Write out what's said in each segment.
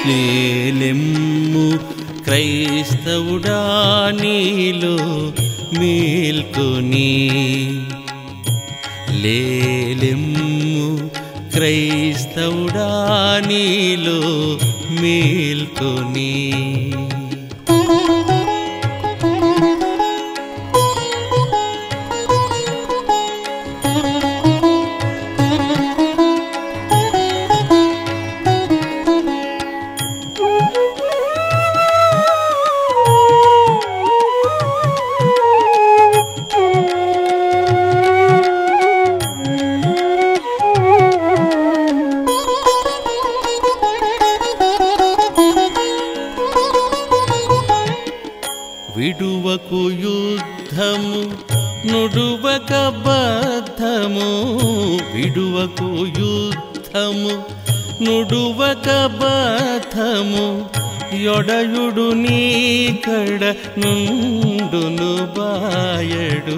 లేలెమ్ము క్రైస్తవుడా నీలో మేల్కొని లేలెమ్ము క్రైస్తవుడా నీలో మేల్కొని విడువకు యుద్ధము నుడువక బద్ధము విడువకు యుద్ధము నుడువక బద్ధము యొడయుడు నీకడ నుండును బాయడు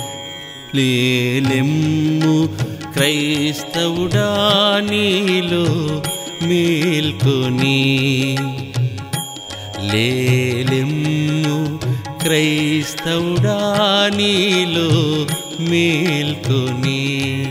లేలెమ్ము క్రైస్తవుడా నీలో మేల్కొని లేలెమ్ము క్రైస్తవుడా నీలో మేల్కొని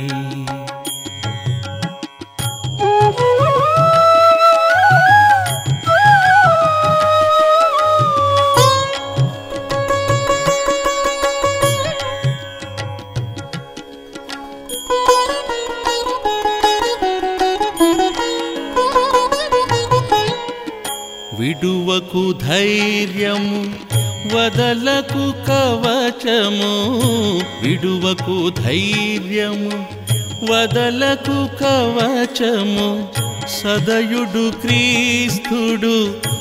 విడువకు ధైర్యము వదలకు కవచము విడువకు ధైర్యము వదలకు కవచము సదయుడు క్రీస్తుడు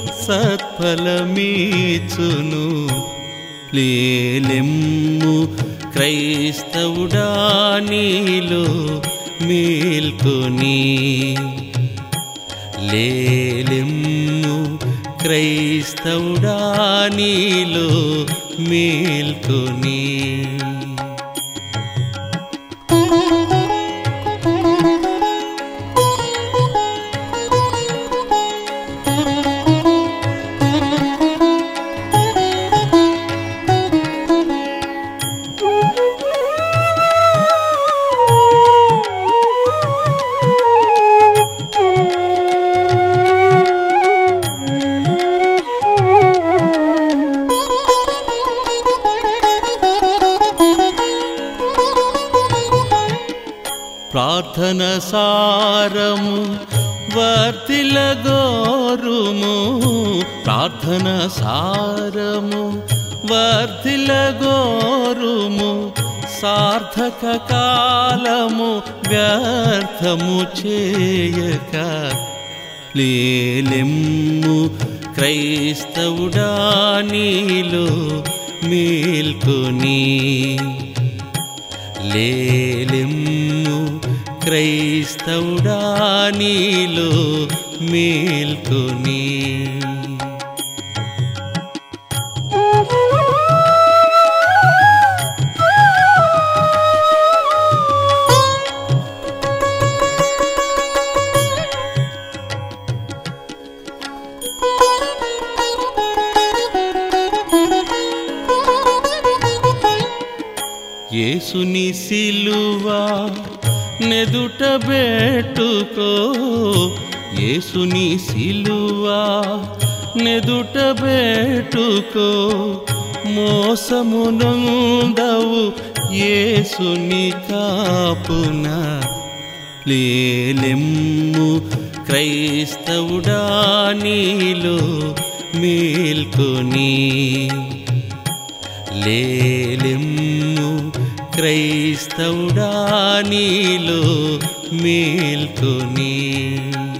సత్ఫలమీచును లేలెమ్ము క్రైస్తవుడా నీలో మేల్కొని లేలెమ్ము క్రైస్తవుడా నీలో మేల్కొని ప్రార్థన సారము వర్తిల గోరుము ప్రార్థన సారము వర్తిల గోరుము సార్థక కాలము వ్యర్థము చేయక లేలెమ్ము క్రైస్తవుడా నీలో మేల్కొని లేలెమ్ము క్రైస్తవుడా నీలో మేల్కొని యేసుని సిలువా నెదుట బెట్టుకో యేసుని సిలువా నెదుట బెట్టుకో మోసమునందవు యేసుని కాపున లేలెమ్ము క్రైస్తవుడా నీలో మేల్కొని లేలెమ్ము క్రైస్తవుడా నీలో మేల్కొని